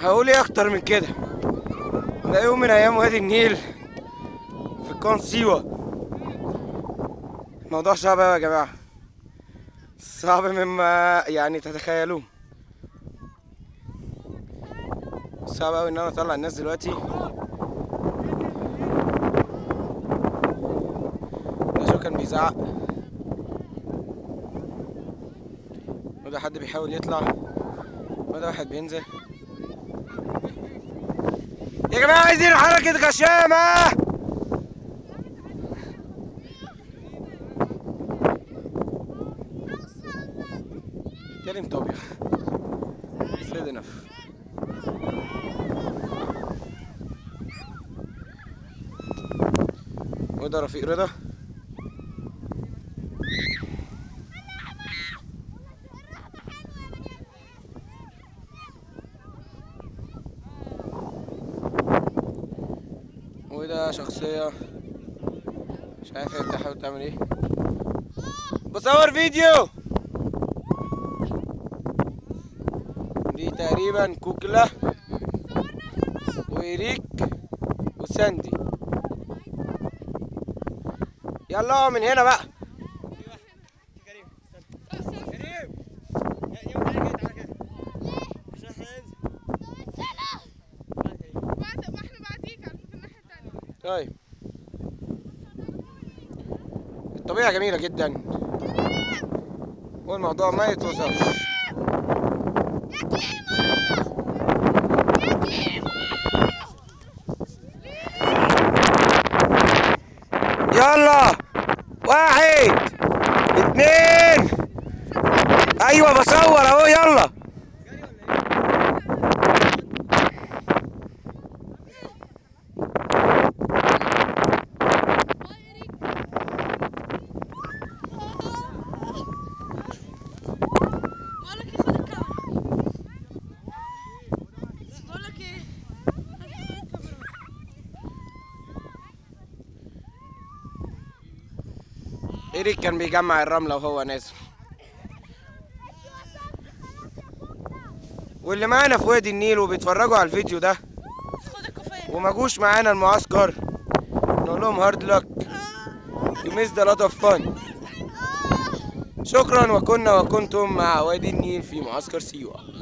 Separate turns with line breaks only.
هقول ايه اكتر من كده ده يوم من ايام وادي النيل في قناة سيوة الموضوع صعب اوي يا جماعة صعب مما يعني تتخيلوه صعب اوي ان انا اطلع الناس دلوقتي ده شو كان بيزعق وده حد بيحاول يطلع وده واحد بينزل يا جماعة عايزين حركة غشامة كلم طبيعي سيد انف وده رفيق رضا وده شخصية مش عارف هي بتحاول تعمل ايه بصور فيديو دي تقريبا كوكلا وإريك وساندي يلا من هنا بقى
بعد ما احنا بعديك على فكرة الناحية التانية
طيب الطبيعة جميلة جدا والموضوع ما يتوصفش يلا واحد اتنين ايوه بصور اهو يلا
بقولك ايه خد الكاميرا بقولك ايه
إيريك كان بيجمع الرملة وهو نازل واللي معانا في وادي النيل وبيتفرجوا على الفيديو ده
خد الكوفية
وما جوش معانا المعسكر نقول لهم هارد لك يو ميس ذا لوت اوف فن شكرا وكنا وكنتم مع وادي النيل في معسكر سيوة